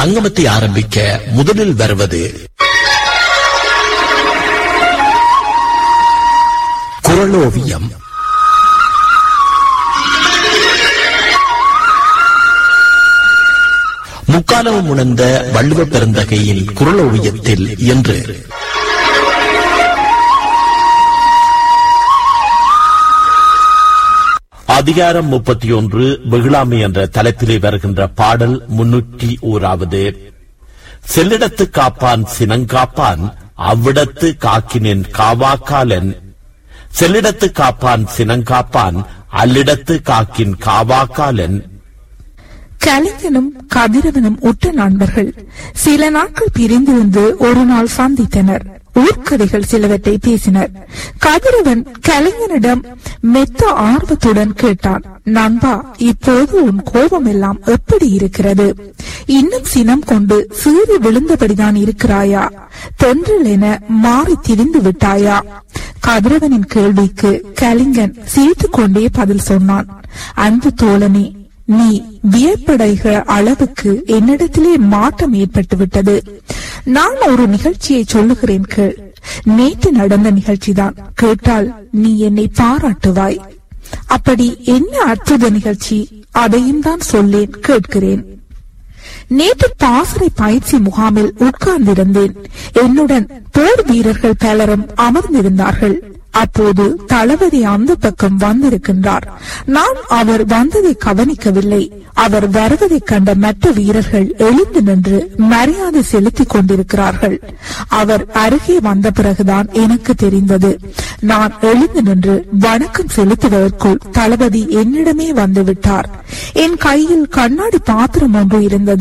அங்கமத்தை ஆரம்பிக்க முதலில் வருவது குரலோவியம் முக்காலமும் உணர்ந்த வள்ளுவ பெருந்தகையின் குரலோவியத்தில் என்று அதிகாரம் முப்பத்தி ஒன்று வெகுளாமை என்ற தலைப்பிலே வருகின்ற பாடல் முன்னூற்றி ஓராவது செல்லிடத்து காப்பான் சினங்காப்பான் அவ்விடத்து காக்கினேன் காவாக்காலன் செல்லிடத்து காப்பான் சினங்காப்பான் அல்லிடத்து காக்கின் காவாக்காலன் கலைஞனும் கதிரவனும் உற்ற நண்பர்கள் சில நாட்கள் பிரிந்திருந்து ஒரு நாள் சந்தித்தனர் ஊர்க்கதைகள் சிலவற்றை பேசினர் கதிரவன் கலைஞனிடம் மெத்த ஆர்வத்துடன் கேட்டான் நண்பா இப்போது உன் கோபம் எல்லாம் எப்படி இருக்கிறது இன்னும் சினம் கொண்டு சீறி விழுந்தபடிதான் இருக்கிறாயா தென்றல் என மாறி திரிந்து விட்டாயா கதிரவனின் கேள்விக்கு கலிங்கன் சிரித்துக் கொண்டே பதில் சொன்னான் அன்பு தோழனே நீ வியப்படைகிற அளவுக்கு என்னிடத்திலே மாற்றம் ஏற்பட்டு விட்டது நான் ஒரு நிகழ்ச்சியை சொல்லுகிறேன் கேள் நேற்று நடந்த நிகழ்ச்சிதான் கேட்டால் நீ என்னை பாராட்டுவாய் அப்படி என்ன அற்புத நிகழ்ச்சி அதையும் தான் சொல்லேன் கேட்கிறேன் நேற்று பாசறை பயிற்சி முகாமில் உட்கார்ந்திருந்தேன் என்னுடன் போர் வீரர்கள் பலரும் அமர்ந்திருந்தார்கள் அப்போது தளபதி அந்த பக்கம் வந்திருக்கின்றார் நான் அவர் வந்ததை கவனிக்கவில்லை அவர் வருவதைக் கண்ட மற்ற வீரர்கள் எழுந்து நின்று மரியாதை செலுத்திக் கொண்டிருக்கிறார்கள் அவர் அருகே வந்த பிறகுதான் எனக்கு தெரிந்தது நான் எழுந்து நின்று வணக்கம் செலுத்துவதற்குள் தளபதி என்னிடமே வந்து விட்டார் என் கையில் கண்ணாடி பாத்திரம் ஒன்று இருந்தது